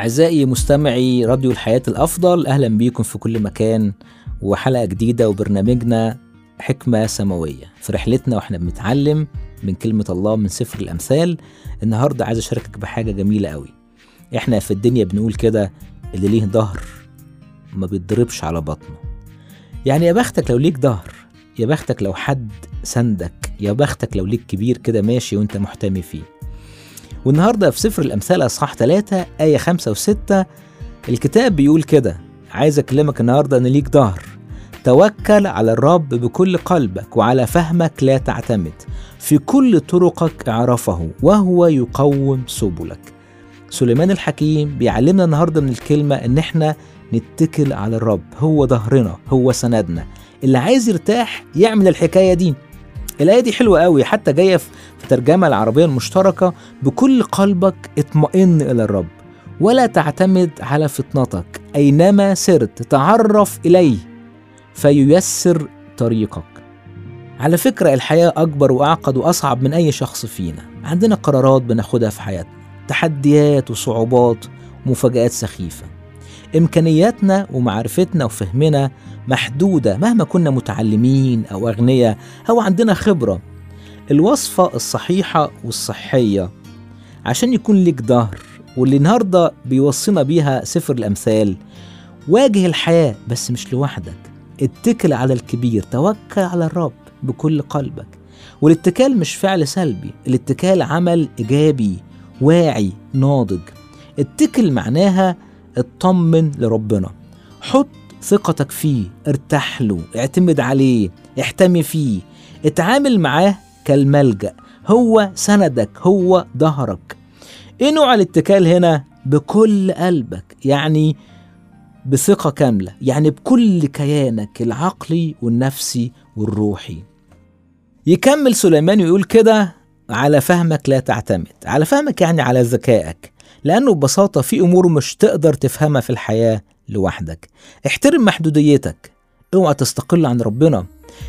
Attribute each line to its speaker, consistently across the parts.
Speaker 1: أعزائي مستمعي راديو الحياة الأفضل أهلا بيكم في كل مكان وحلقة جديدة وبرنامجنا حكمة سماوية في رحلتنا وإحنا بنتعلم من كلمة الله من سفر الأمثال النهاردة عايز أشاركك بحاجة جميلة قوي إحنا في الدنيا بنقول كده اللي ليه ظهر ما بيتضربش على بطنه يعني يا بختك لو ليك ظهر يا بختك لو حد سندك يا بختك لو ليك كبير كده ماشي وانت محتمي فيه والنهارده في سفر الأمثال أصحاح 3 آية 5 و6 الكتاب بيقول كده عايز أكلمك النهارده إن ليك ظهر توكل على الرب بكل قلبك وعلى فهمك لا تعتمد في كل طرقك اعرفه وهو يقوم سبلك سليمان الحكيم بيعلمنا النهارده من الكلمة إن إحنا نتكل على الرب هو ظهرنا هو سندنا اللي عايز يرتاح يعمل الحكاية دي الآية دي حلوة قوي حتى جاية في الترجمة العربية المشتركة بكل قلبك اطمئن إلى الرب ولا تعتمد على فطنتك أينما سرت تعرف إليه فييسر طريقك على فكرة الحياة أكبر وأعقد وأصعب من أي شخص فينا عندنا قرارات بناخدها في حياتنا تحديات وصعوبات ومفاجآت سخيفة إمكانياتنا ومعرفتنا وفهمنا محدودة مهما كنا متعلمين أو أغنياء أو عندنا خبرة الوصفة الصحيحة والصحية عشان يكون ليك ظهر واللي النهاردة بيوصينا بيها سفر الأمثال واجه الحياة بس مش لوحدك اتكل على الكبير توكل على الرب بكل قلبك والاتكال مش فعل سلبي الاتكال عمل إيجابي واعي ناضج اتكل معناها اطمن لربنا حط ثقتك فيه ارتاح له اعتمد عليه احتمي فيه اتعامل معاه كالملجأ هو سندك هو ظهرك ايه نوع الاتكال هنا بكل قلبك يعني بثقة كاملة يعني بكل كيانك العقلي والنفسي والروحي يكمل سليمان ويقول كده على فهمك لا تعتمد على فهمك يعني على ذكائك لأنه ببساطة في أمور مش تقدر تفهمها في الحياة لوحدك احترم محدوديتك اوعى تستقل عن ربنا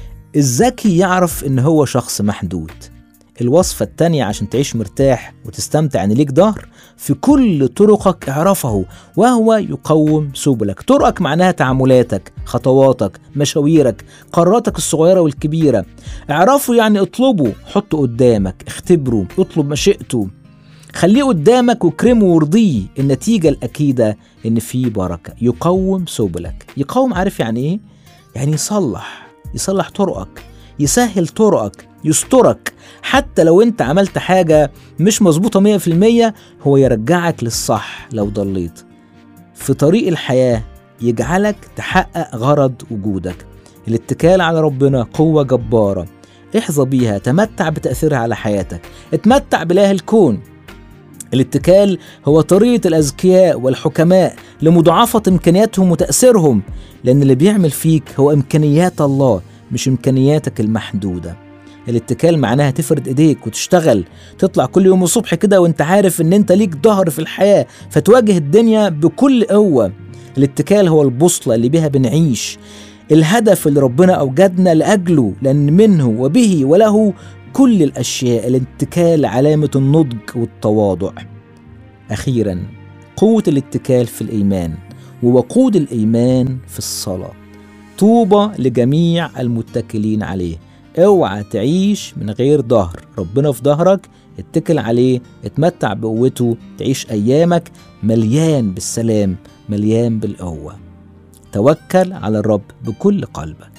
Speaker 1: الذكي يعرف ان هو شخص محدود الوصفة التانية عشان تعيش مرتاح وتستمتع ان ليك ظهر في كل طرقك اعرفه وهو يقوم سبلك طرقك معناها تعاملاتك خطواتك مشاويرك قراراتك الصغيرة والكبيرة اعرفه يعني اطلبه حطه قدامك اختبره اطلب مشيئته خليه قدامك واكرمه وارضيه النتيجة الأكيدة إن في بركة يقوم سبلك يقوم عارف يعني إيه؟ يعني يصلح يصلح طرقك يسهل طرقك يسترك حتى لو انت عملت حاجة مش مظبوطة مية في المية هو يرجعك للصح لو ضليت في طريق الحياة يجعلك تحقق غرض وجودك الاتكال على ربنا قوة جبارة احظى بيها تمتع بتأثيرها على حياتك اتمتع بإله الكون الاتكال هو طريقة الأذكياء والحكماء لمضاعفة إمكانياتهم وتأثيرهم لأن اللي بيعمل فيك هو إمكانيات الله مش إمكانياتك المحدودة الاتكال معناها تفرد ايديك وتشتغل تطلع كل يوم الصبح كده وانت عارف ان انت ليك ظهر في الحياة فتواجه الدنيا بكل قوة الاتكال هو البوصلة اللي بيها بنعيش الهدف اللي ربنا أوجدنا لأجله لأن منه وبه وله كل الأشياء الاتكال علامة النضج والتواضع أخيرا قوة الاتكال في الإيمان ووقود الإيمان في الصلاة طوبى لجميع المتكلين عليه اوعى تعيش من غير ظهر ربنا في ظهرك اتكل عليه اتمتع بقوته تعيش أيامك مليان بالسلام مليان بالقوة توكل على الرب بكل قلبك